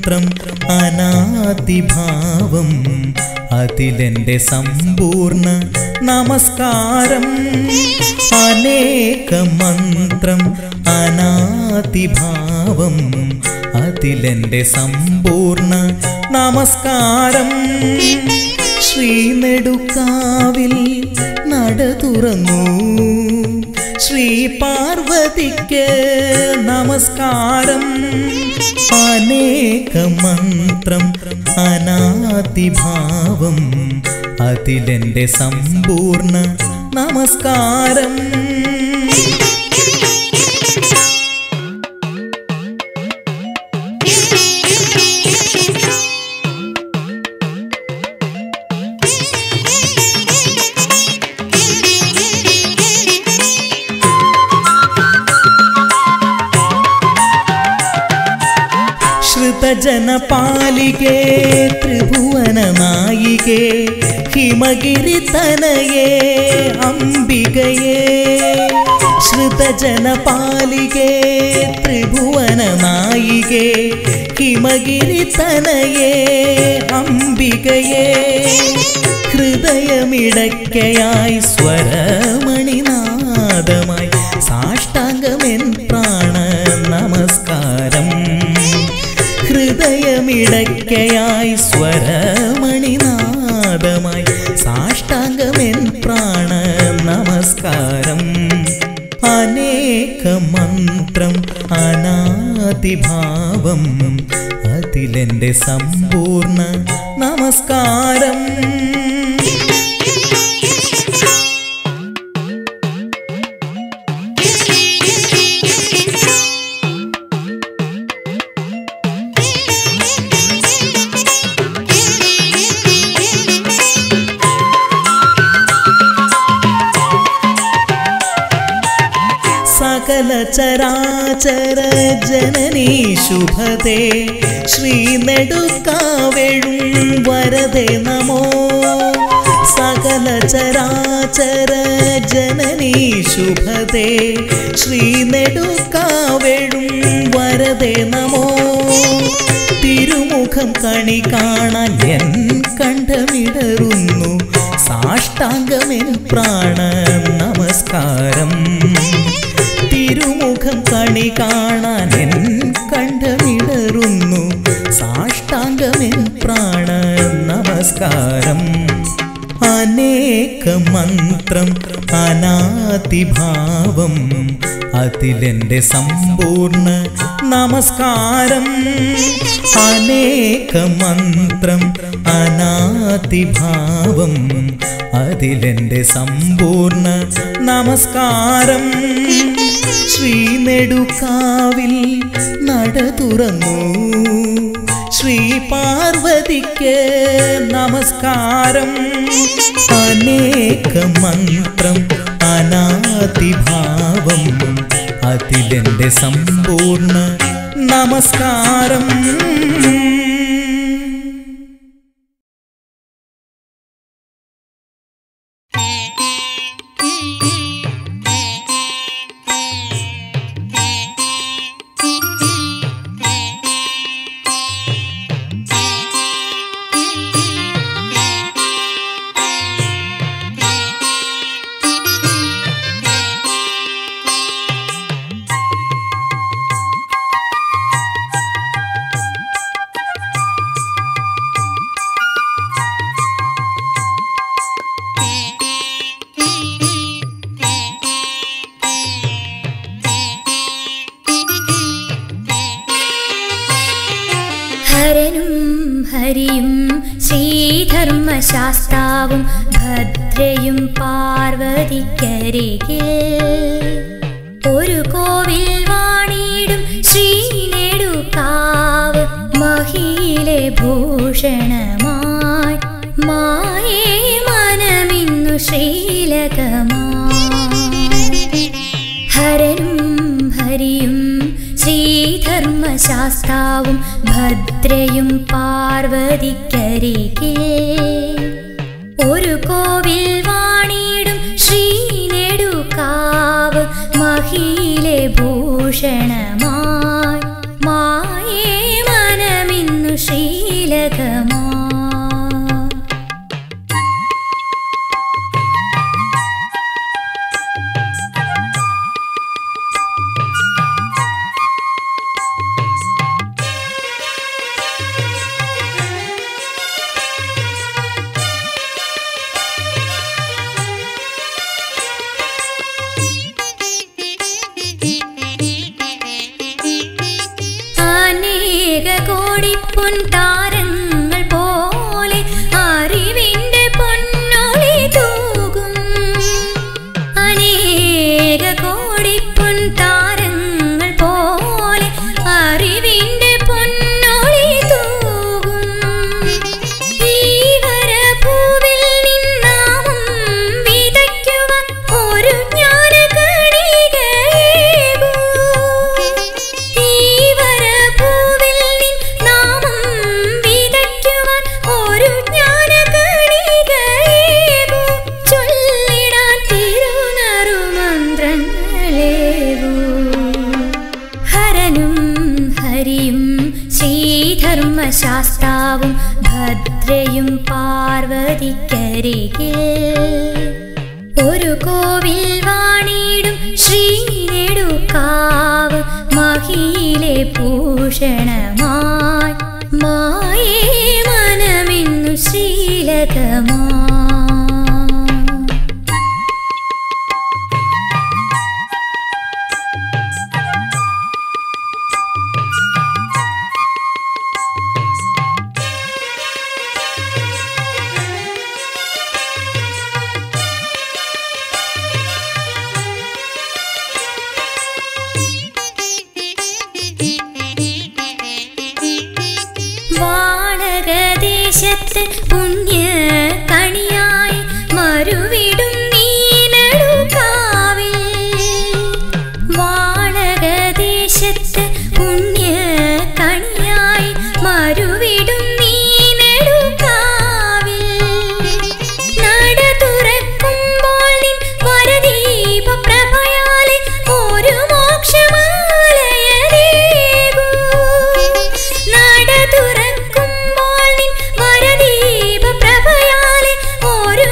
മന്ത്രം അനാദിഭാവം അതിലെന്റെ സമ്പൂർണ്ണ നമസ്കാരം അനേക മന്ത്രം അനാദിഭാവം അതിലെന്റെ സമ്പൂർണ്ണ നമസ്കാരം ശ്രീനെടുക്കാവിൽ നട തുറന്നു ശ്രീ പാർവതിക്ക് നമസ്കാരം അനേക മന്ത്രം അനാദിഭാവം അതിലെന്റെ സമ്പൂർണ്ണ നമസ്കാരം ശ്രുതജനപാലികേ ത്രിഭുവന നായികേ ഹിമഗിരി തനയേ അംബികയേ ശ്രുതജനപാലികേ ത്രിഭുവന നായികേ ഹിമഗിരി തനയേ അംബികയേ ഹൃദയമിടയ്ക്കയായി സ്വരമണിനാദമായി സാഷ്ടാംഗമെൻ പ്രാണ നമസ്കാരം ഹൃദയമിടയ്ക്കയായി സ്വരമണിനാദമായി സാഷ്ടാംഗമെൻ പ്രാണ നമസ്കാരം അനേക മന്ത്രം അനാദിഭാവം അതിലെന്റെ സമ്പൂർണ്ണ നമസ്കാരം സകല ചരാചര ജനനീ ശുഭതേ ശ്രീനെടുക്കാവെഴും വരദേ നമോ സകല ചരാചര ജനനീ ശുഭതേ ശ്രീനെടുക്കാവെഴും വരദേ നമോ തിരുമുഖം കണി കാണാൻ എൻ കണ്ഠമിടറുന്നു സാഷ്ടാംഗമെൻ പ്രാണ നമസ്കാരം തിരുമുഖം കണി കാണാൻ എൻ കണ്ഠമിടറുന്നു സാഷ്ടാംഗമെൻ പ്രാണ നമസ്കാരം അനേക മന്ത്രം അനാദിഭാവം അതിലെന്റെ സമ്പൂർണ്ണ നമസ്കാരം അനേക മന്ത്രം അനാദിഭാവം അതിലെന്റെ സമ്പൂർണ്ണ നമസ്കാരം ശ്രീനെടുക്കാവിൽ നട തുറന്നു ശ്രീ പാർവതിക്ക് നമസ്കാരം അനേക മന്ത്രം അനാദിഭാവം അതിലെന്റെ സമ്പൂർണ്ണ നമസ്കാരം ഹരനും ഹരിയും ശ്രീധർമ്മശാസ്താവും ഭദ്രയും പാർവതിക്കരികിൽ ഒരു കോവിൽ വാണിടും ശ്രീനെടുക്കാവ് മഹിയിലെ ഭൂഷണമായി മായേ മനമിന്നു ശ്രീലകമായി ഹരനും ഹരിയും ശ്രീധർമ്മശാസ്താവും ഭദ്രയും പാർവതിക്കരികിൽ ഒരു കോവിൽ വാണിടും ശ്രീനെടുക്കാവ് മഹിയിലെ ഭൂഷണമായി മായേ മനമിന്നു പാർവതിക്കരികിൽ ഒരു കോവിൽ വാണിടും ശ്രീനെടുക്കാവ് മഹിയിലെ ഭൂഷണമായി മായേ മനമെന്നു ശ്രീലകമാ വാണകദേശത്ത് പുണ്യ കണിയായി മറുവിടും നീനടുക്കാവിൽ വാണകദേശത്ത് പുണ്യ കണിയായി മറുവിടും നീനടുക്കാവിൽ നട തുറക്കുമ്പോൾ നിൻ വരദീപ പ്രഭയാലെ ഒരു മോക്ഷമാലയരേകൂ നട തുറക്കുമ്പോൾ നിൻ വരദീപ പ്രഭയാലെ ഒരു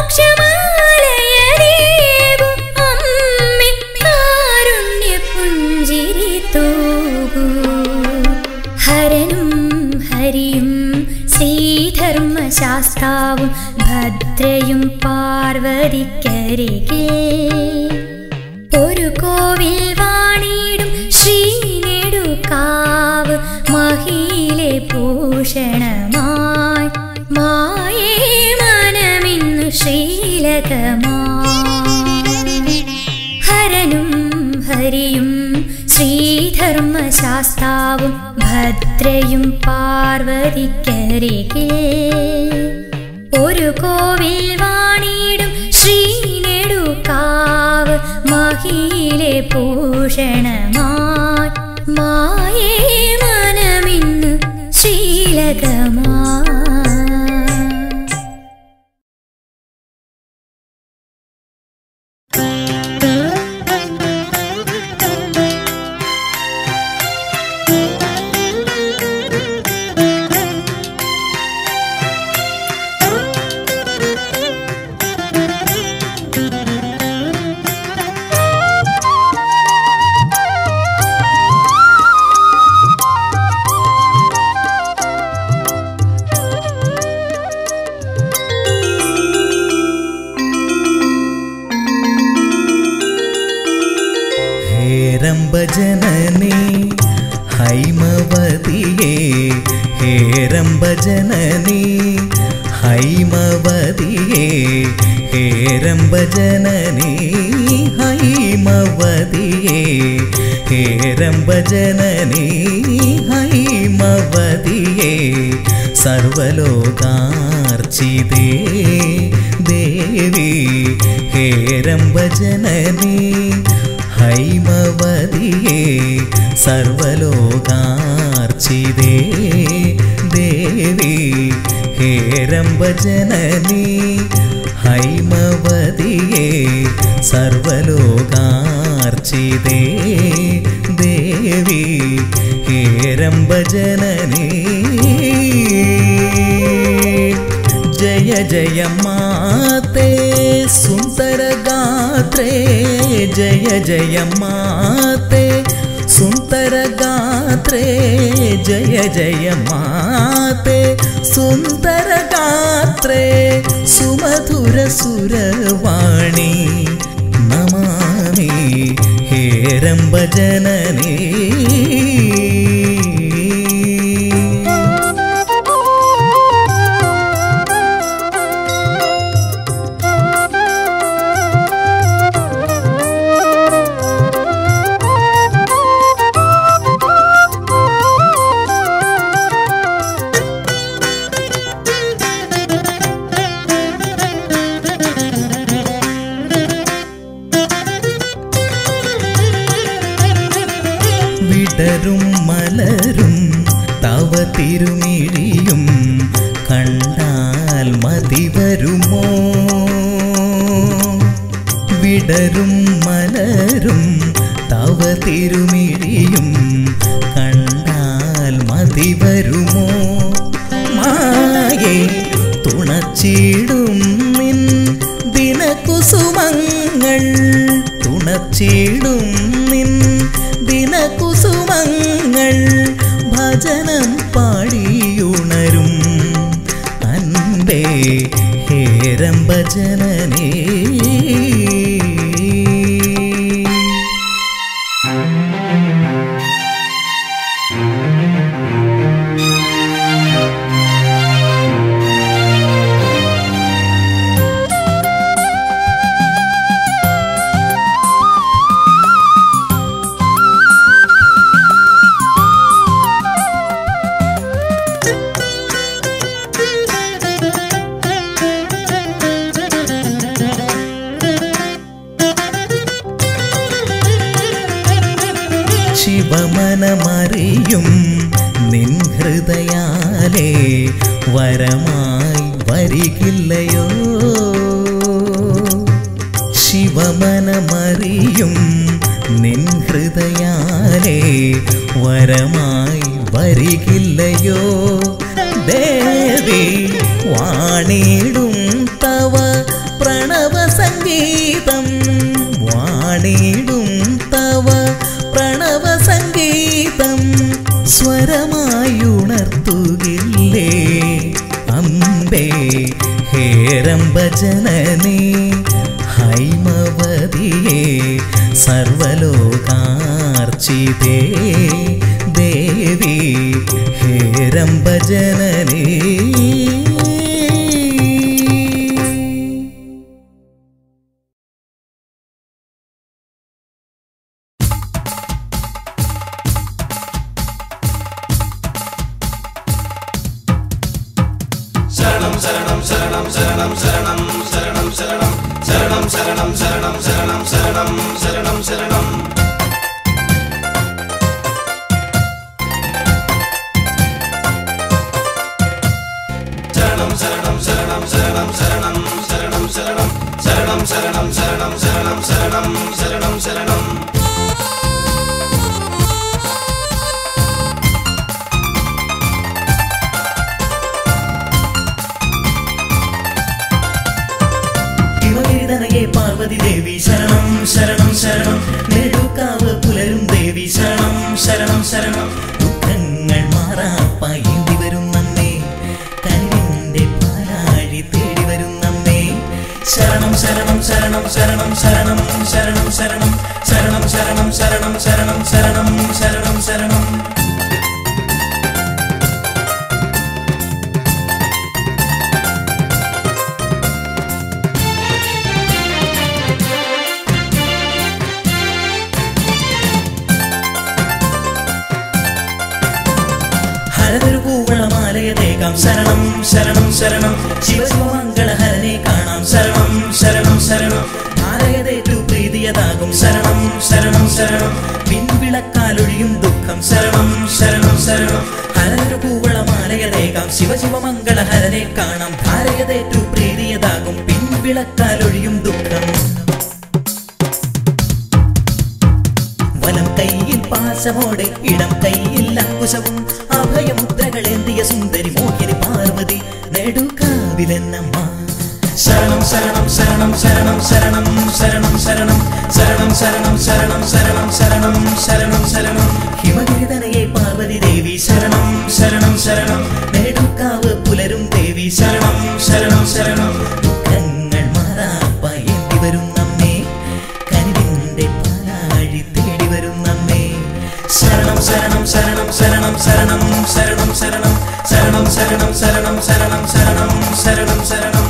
മോക്ഷമാലയരേകൂ അമ്മേ കാരുണ്യ പുഞ്ചിരി തൂകൂ ഹരനും ഹരിയും ശ്രീധർമ്മശാസ്താവും ഭദ്രയും പാർവതിക്കരികെ ഒരു കോവിൽ വാണിടും ശ്രീനെടുക്കാവ് മഹിയിലെ ഭൂഷണമായി മായേ മനമിന്നു ശ്രീലകമായി ഹരനും ഹരിയും ശ്രീധർമ്മശാസ്താവും ഭദ്രയും പാർവതിക്കരികെ ഒരു കോവിൽ വാണിടും ശ്രീനെടുക്കാവ് മഹിയിലെ ഭൂഷണമായി മായേ മനമിന്നു ശ്രീലകമാ ഹേരംബജനനേ ഹൈമവതിയേ ഹേരംബജനനേ ഹൈമവതിയേ ഹേരംബജനനേ ഹൈമവതിയേ ഹേരംബജനനേ ഹൈമവതിയേ സർവലോകാർച്ചിതേ ദേവി ഹേരംബജനനേ ഹൈമവതിയേ സർവലോകാർച്ചിതേ ദേവി ഹേരംബജനനീ ഹൈമവതിയേ സർവലോകാർച്ചിതേ ദേവി ഹേരംബജനനീ ജയ ജയ മാതേ സുന്ദരഗാത്രേ ജയ ജയ മാതേ സുന്ദരഗാത്രേ ജയ ജയ മാതേ സുന്ദരഗാത്രേ സുമധുര സുരവാണി നമാമി ഹേരംബജനനീ വിടരും മലരും തവ തിരുമിഴിയും കണ്ടാൽ മതി വരുമോ വിടരും മലരും തവ തിരുമിഴിയും കണ്ടാൽ മതി വരുമോ മായേ തുണച്ചിടും നിൻ ദിനകുസുമങ്ങൾ തുണച്ചിടും നിൻ ദിനകുസുമങ്ങൾ ഭജനം പാടിയുണരും അൻപേ ഹേരം ഭജനനേ ശിവമനമറിയും നിൻ ഹൃദയാലേ വരമായി വരികില്ലയോ ശിവമനമറിയും നിൻ ഹൃദയാലേ വരമായി വരികില്ലയോ ദേവി വാണിടും തവ പ്രണവ സംഗീതം വാണിടും തവ പ്രണവ സംഗീതം സ്വരമായുണർത്തുകില്ലേ അമ്പേ ഹേരംബ ജനനേ ഹൈമവതിയേ സർവലോകാർച്ചിതേ ദേവി ഹേരംബ ജനനേ ഹിമഗിരിതനയെ പാർവതി ദേവി ശരണം ശരണം ശരണം നെടുക്കാവ് പുലരും ദേവി ശരണം ശരണം ശരണം ദുഃഖങ്ങൾ മാറാപ്പായി വരും നമ്മെ കരുവിന്റെ പാലാഴി തേടി വരും നമ്മെ ശരണം ശരണം ശരണം ശരണം ശരണം ശരണം ശരണം ശരണം ശരണം ശരണം ശരണം ശരണം ശരണം ശരണം ഹരതൊരു പൂവളമാലയതേകാം ശരണം ശരണം ശരണം ശിവശിവമംഗളഹരനെ കാണാം ശരണം ശരണം ശരണം ആലയതേറ്റു പ്രീതിയതാകും ശരണം ശരണം ശരണം പിൻവിളക്കാലൊഴിയും ദുഃഖം ശരണം ശരണം ശരണം ഹരതൊരു പൂവളമാലയതേകാം ശിവശിവമംഗളഹരനെ കാണാം ധാരയതേറ്റു പ്രീതിയതാകും പിൻവിളക്കാലൊഴിയും ദുഃഖം വലം കൈയിൽ പാശമോടെ ഇടം കൈയിൽ അക്കുശവും അഭയമുദ്രകളേന്തിയ സുന്ദരി മോഹിനി പാർവതി നെടുക്കാവിലെന്നമ്മ ശരണം ശരണം ശരണം ശരണം ശരണം ശരണം ശരണം ശരണം ശരണം ശരണം ശരണം ശരണം ശരണം ശരണം ഹിമഗിരിതനയെ പാർവതി ദേവി ശരണം ശരണം ശരണം നെടുക്കാവ് പുലരും ദേവി ശരണം ശരണം ശരണം ദുഃഖങ്ങൾ മാറാപ്പയേന്തി വരും നമ്മെ കനിവിന്റെ പാലാഴി തേടി വരും നമ്മെ ശരണം ശരണം ശരണം ശരണം ശരണം ശരണം ശരണം ശരണം ശരണം ശരണം ശരണം ശരണം ശരണം ശരണം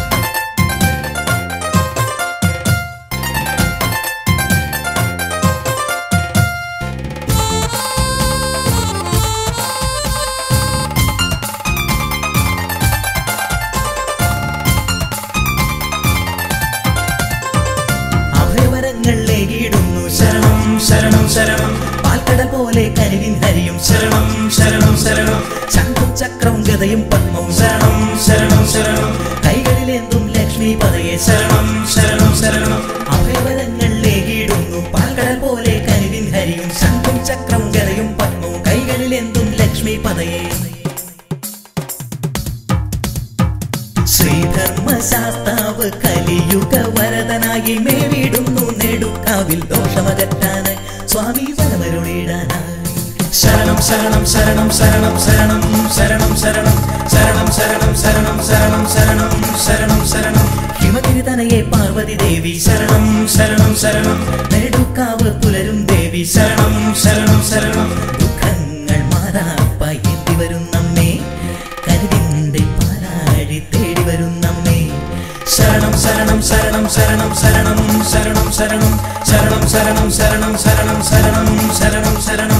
അഭയവരങ്ങൾ ലേകിയിടുന്നു ശരണം ശരണം ശരണം പാൽക്കടൽ പോലെ കരിവിൻ ഹരിയും ശരണം ശരണം ശരണം ശംഖും ചക്രവും ഗതയും പത്മവും ശരണം ശരണം ശരണം കൈകളിലേന്തും ലക്ഷ്മി പതയെ ശരണം ശരണം ശരണം അഭയവരങ്ങൾ ലേകിയിടുന്നു പാൽക്കടൽ പോലെ കരിവിൻ ഹരിയും ശംഖും ചക്രവും ഗതയും പത്മവും കൈകളിലേന്തും ലക്ഷ്മി പതയെ ശ്രീധർമ്മശാസ്താവ് കലിയുഗ വരദനായി മേവിടുന്നു നെടുക്കാവിൽ ദോഷമകറ്റാനായി സ്വാമി വരമരുളിടാനായി ശരണം ശരണം ശരണം ശരണം ശരണം ശരണം ശരണം ശരണം ശരണം ശരണം ശരണം ശരണം ശരണം ശരണം ഹിമഗിരിതനയെ പാർവതി ദേവി ശരണം ശരണം ശരണം നെടുക്കാവ് പുലരും ദേവി ശരണം ശരണം ശരണം ദുഃഖങ്ങൾ മാറാപ്പായി എത്തി വരും നമ്മെ കരുതിന്റെ പാലാഴി തേടി വരും നമ്മെ ശരണം ശരണം ശരണം ശരണം ശരണം ശരണം ശരണം ശരണം ശരണം ശരണം ശരണം ശരണം ശരണം ശരണം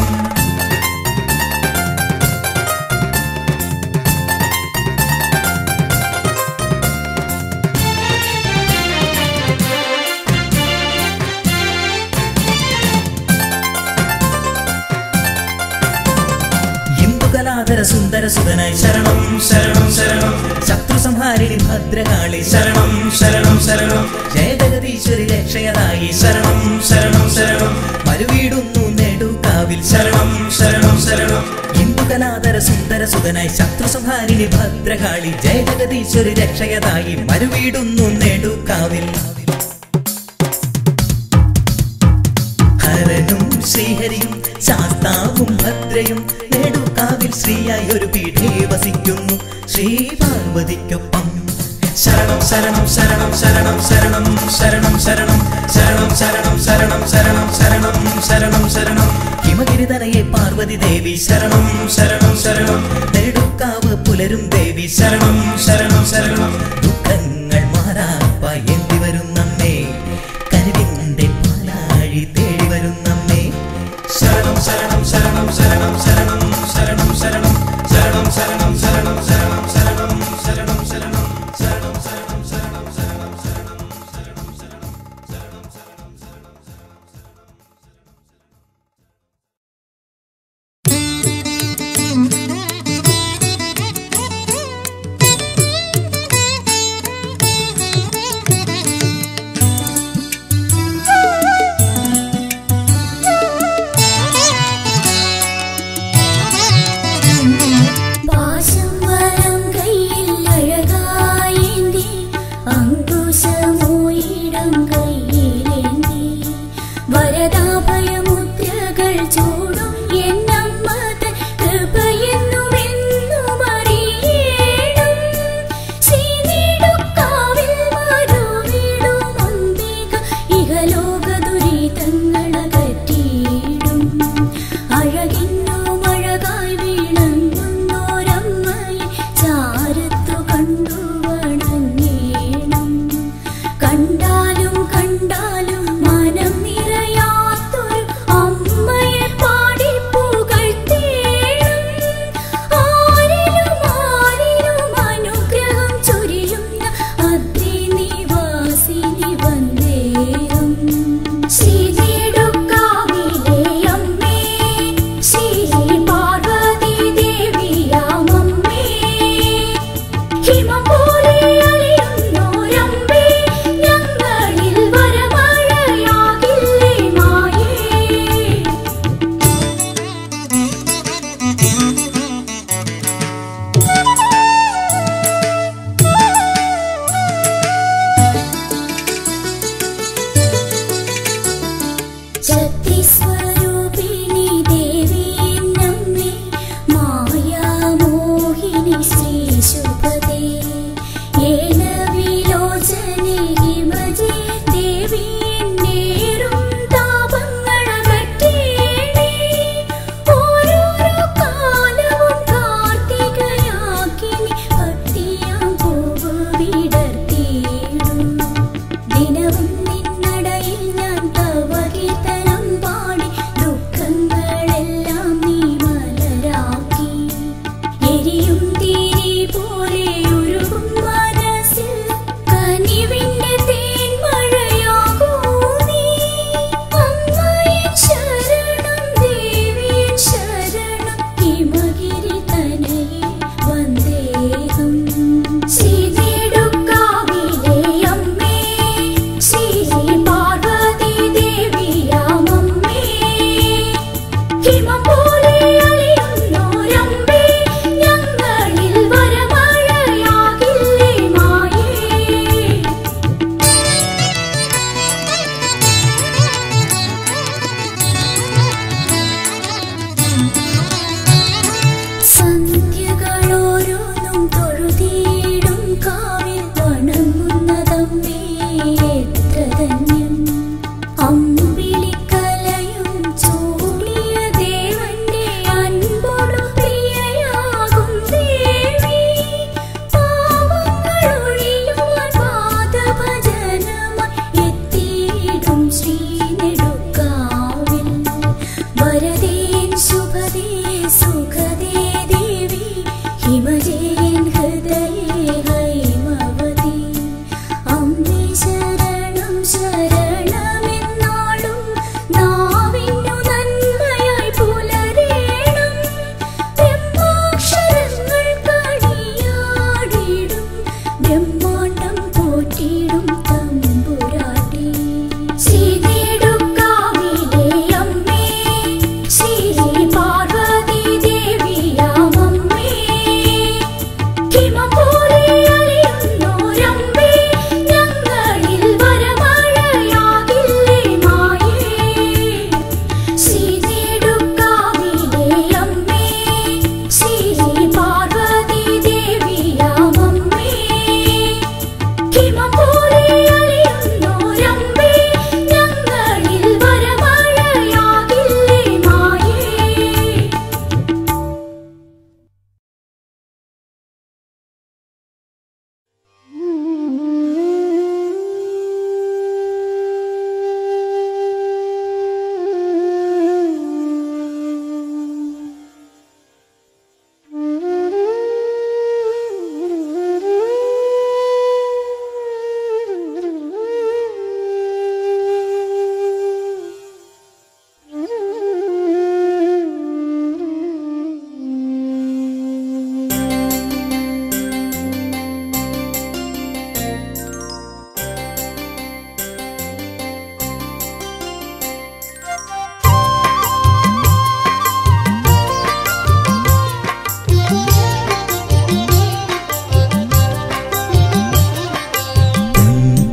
ഇന്ദുകലാധര സുന്ദര സുതനായി ശരണം ശരണം ശരണം ശത്രു സംഹാരിണി ഭദ്രകാളി ശരണം ശരണം ശരണം ജയജഗതീശ്വരി രക്ഷയതായി ശരണം ശരണം ശരണം മരുവീടുന്നു നെടുക്കാവിൽ ശരണം ശരണം ശരണം ഇന്ദുകലാധര സുന്ദര സുതനായി ശത്രു സംഹാരിണി ഭദ്രകാളി ജയജഗതീശ്വരി രക്ഷയതായി മരുവീടുന്നു നെടുക്കാവിൽ ഹരനും ശ്രീഹരിയും ശാസ്താവും ഭദ്രയും നെടുക്കാവിൽ ശ്രീയായി ഒരു പീഠേ വസിക്കുന്നു ശ്രീ പാർവതിക്കൊപ്പം ശരണം ശരണം ശരണം ശരണം ശരണം ശരണം ശരണം ശരണം ശരണം ശരണം ശരണം ശരണം ശരണം ശരണം ഹിമഗിരിതനയെ പാർവതി ദേവി ശരണം ശരണം ശരണം നെടുക്കാവ് പുലരും ദേവി ശരണം ശരണം ശരണം ദുഃഖങ്ങൾ മാറാപ്പായി എന്തി വരും നമ്മെ കരുവിന്റെ പാലാഴി തേടി വരും നമ്മെ ശരണം ശരണം ശരണം ശരണം ശരണം ശരണം ശരണം ശരണം ശരണം ശരണം ശരണം ശരണം ശരണം ശരണം ശരണം ശരണം ശരണം ശരണം ശരണം ും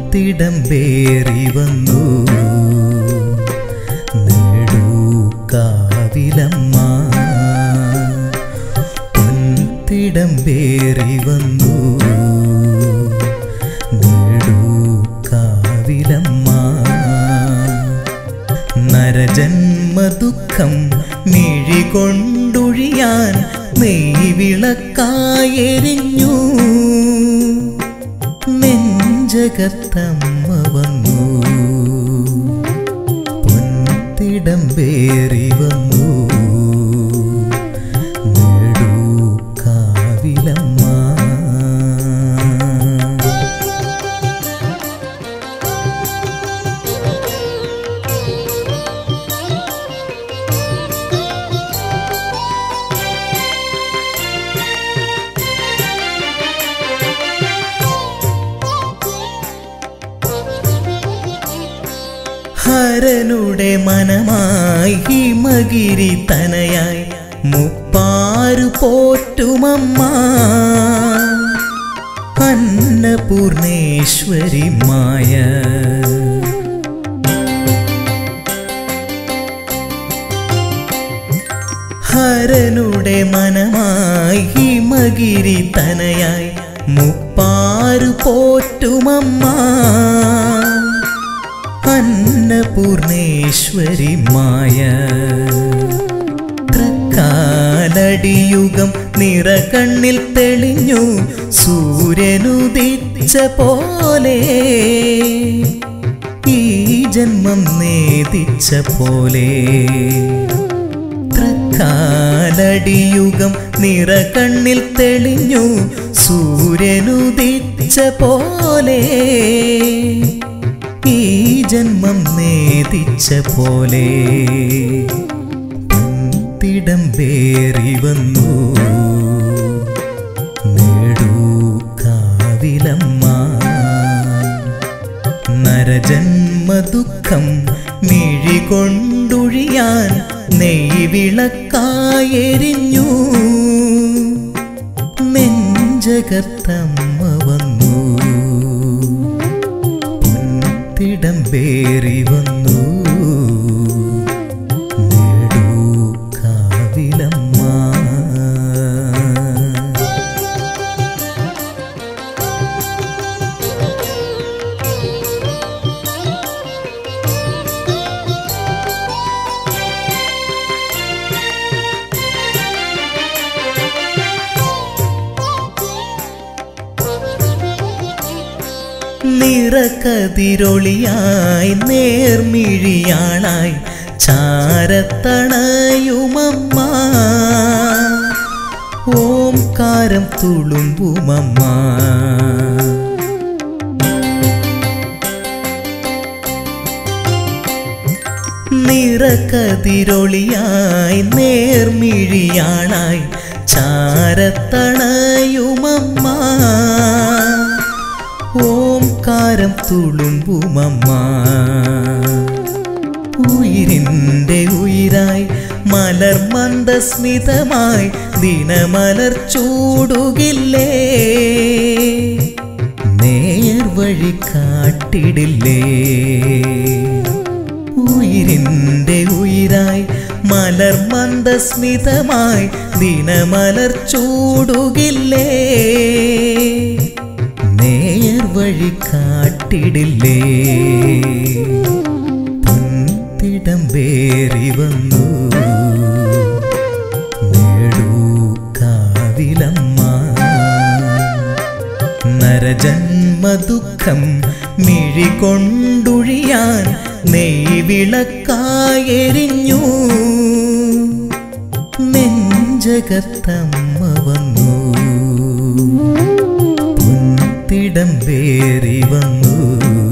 പൊൻതിടമ്പേറി വന്നു നേടൂ കാവിലമ്മ പൊൻതിടമ്പേറി വന്നു നേടൂ കാവിലമ്മ നരജന്മദുഃഖം മിഴികൊണ്ടൊഴിയാൻ നെയ്വിളക്കായെരിഞ്ഞു നെഞ്ചകത്തമ്മ വന്നു പൊൻതിടമ്പേറി വന്നു നേടൂ കാവിലമ്മ ഹരനുടെ മനമായി ഹിമഗിരി തനയായി മുപ്പാരു പോറ്റുമമ്മ അന്നപൂർണേശ്വരി മായ ഹരനുടെ മനമായി ഹിമഗിരി തനയായി മുപ്പാരു പോറ്റുമമ്മ അന്നപൂർണേശ്വരി മായ ത്രക്കാലടിയുഗം നിറകണ്ണിൽ തെളിഞ്ഞു സൂര്യനുദിച്ച പോലെ ഈ ജന്മം നേദിച്ച പോലെ ത്രക്കാലടിയുഗം നിറകണ്ണിൽ തെളിഞ്ഞു സൂര്യനുദിച്ച പോലെ ഈ ജന്മം നേദിച്ച പോലെ തിടമ്പേറി വന്നു നേടൂ കാവിലമ്മ നരജന്മദുഃഖം മിഴികൊണ്ടൊഴിയാൻ നെയ്വിളക്കായെരിഞ്ഞു നെഞ്ചകത്തമ്മ വന്നു പൊൻതിടമ്പേറി വന്നു നേടൂ കാവിലമ്മ നിറകതിരൊളിയായി നേർമിഴിയാളായി ചാരത്തണയുമമ്മ ഓംകാരം തുളുമ്പുമമ്മ നിറകതിരൊളിയായി നേർമിഴിയാളായി ചാരത്തണയുമമ്മ ഓംകാരം തുളുമ്പുമമ്മ ഉയിരിൻ്റെ ഉയിരായി മലർ മന്ദസ്മിതമായി ദിനമലർ ചൂടുകില്ലേ നേർവഴി കാട്ടിടില്ലേ ഉയിരിൻ്റെ ഉയിരായി മലർ മന്ദസ്മിതമായി ദിനമലർ ചൂടുകില്ലേ നേർവഴി കാട്ടിടില്ലേ പൊൻതിടമ്പേറി വന്നു നേടൂ കാവിലമ്മ നരജന്മദുഃഖം മിഴികൊണ്ടൊഴിയാൻ നെയ്വിളക്കായെരിഞ്ഞു നെഞ്ചകത്തമ്മ വന്നു പൊൻതിടമ്പേറി വന്നു